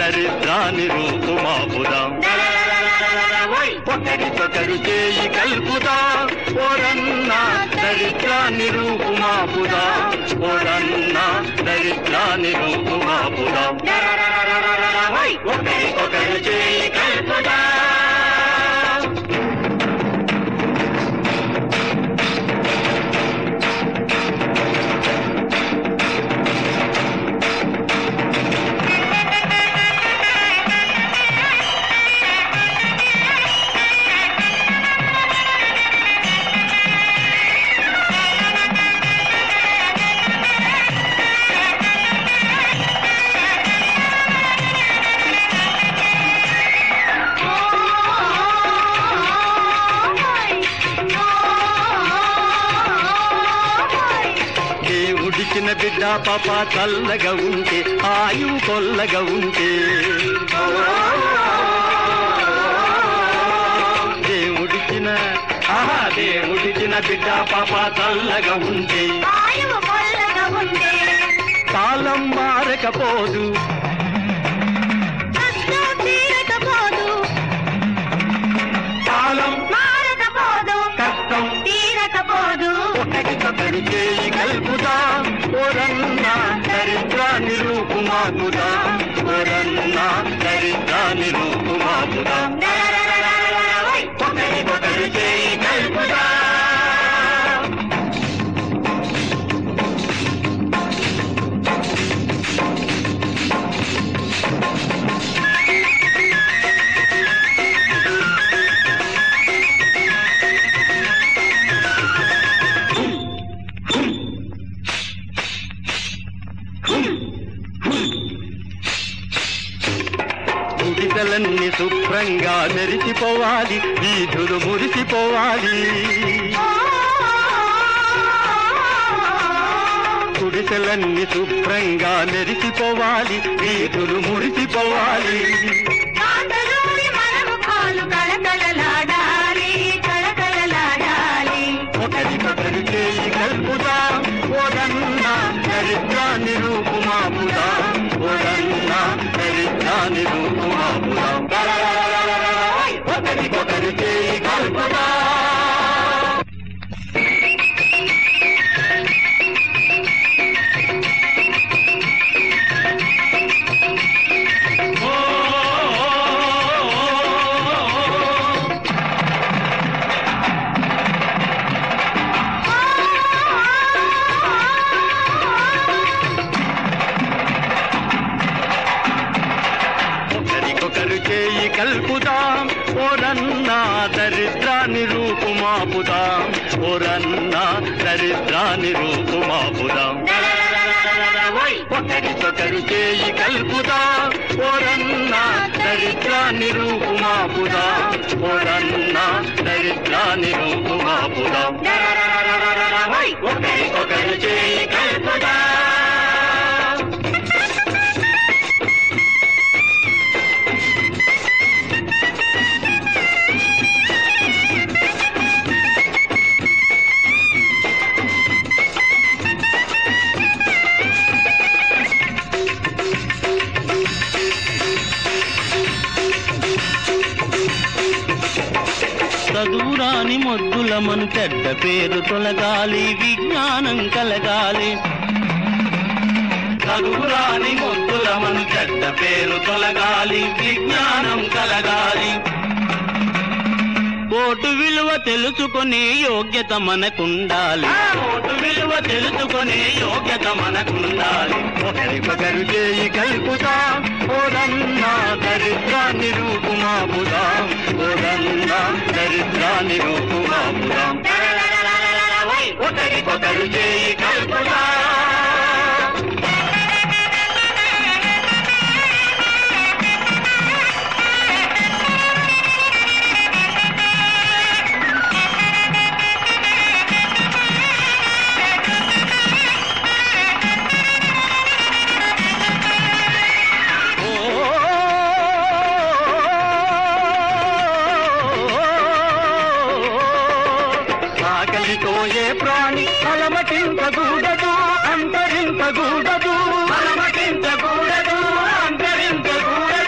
దరిద్రాన్ని రూపుమాపుదాం ఒకరికొకరు చేయి కల్పుదాం ఓరన్నా దరిద్రాన్ని రూపుమాపుదాం ఓరన్నా దరిద్రాన్ని రూపుమాపుదాం ఒకరికొకరు చేయి కల్పుదాం దేవుడిచిన బిడ్డ పాప చల్లగా ఉంటే ఆయువు కొల్లగా ఉంటే దేవుడిచిన ఆహా దేవుడిచిన బిడ్డ పాప చల్లగా ఉంటే ఆయువు కొల్లగా ఉంటే కాలం మారకపోదు కష్టం తీరకపోదు కాలం మారకపోదు కష్టం తీరకపోదు ఒకరికొకరు చేయి కల్పుదాం ఓరన్నా దరిద్రాన్ని రూపుమాపుదాం ఓరన్నా దరిద్రాన్ని రూపుమాపుదాం ఒకరికొకరు చేయి కల్పుదాం గుడిసెలన్నీ శుభ్రంగా మెరిసిపోవాలి వీధులు మురిసిపోవాలి గుడిసెలన్నీ శుభ్రంగా మెరిసిపోవాలి వీధులు మురిసిపోవాలి కాంతలోని మనము కాలు కళకళలాడాలి కళకళలాడాలి ఒకరికొకరు చేయి కల్పుదాం ఓరన్నా దరిద్రాన్ని రూపుమాపుదాం ఓరన్నా దరిద్రాన్ని రూపుమాపుదాం ఒకరికొకరు చేయి కల్పుదాం ఒకరికొకరు చేయి కల్పుదాం ఓరన్నా దరిద్రాన్ని రూపుమాపుదాం ఓరన్నా దరిద్రాన్ని రూపుమాపుదాం ఒకరికొకరు చేయి కల్పుదాం ఓరన్నా దరిద్రాన్ని రూపుమాపుదాం ఓరన్నా దరిద్రాన్ని రూపుమాపుదాం ఒకరికొకరు చేయి కల్పుదాం చదువురాని మొద్దుల మన చెడ్డ పేరు తొలగాలి విజ్ఞానం కలగాలి చదువురాని మొద్దుల మన చెడ్డ పేరు తొలగాలి విజ్ఞానం కలగాలి ఓటు విలువ తెలుసుకునే యోగ్యత మనకుండాలి ఓటు విలువ తెలుసుకునే యోగ్యత మనకుండాలి ఒకరికొకరు చేయి కల్పుదాం ఓరన్నా దరిద్రాన్ని రూపుమాపుదాం ఓరన్నా దరిద్రాన్ని రూపుమాపుదాం ఒకరికొకరు చేయి కల్పుదాం ఆకలితో ఏ ప్రాణి అలమటించకూడదు అంతరించకూడదు అలమటించకూడదు అంతరించకూడదు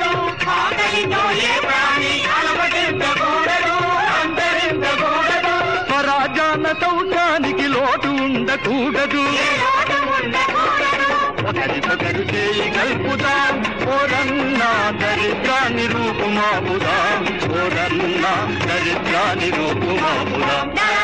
సౌఖ్యానికి లోటు ఉండకూడదు ఏ లోటు ఉండకూడదు. ఒకరికొకరు చేయి కల్పుదాం ఓరన్నా దరిద్రాన్ని రూపుమాపుదాం ఓరన్నా దరిద్రాన్ని రూపుమాపుదాం డా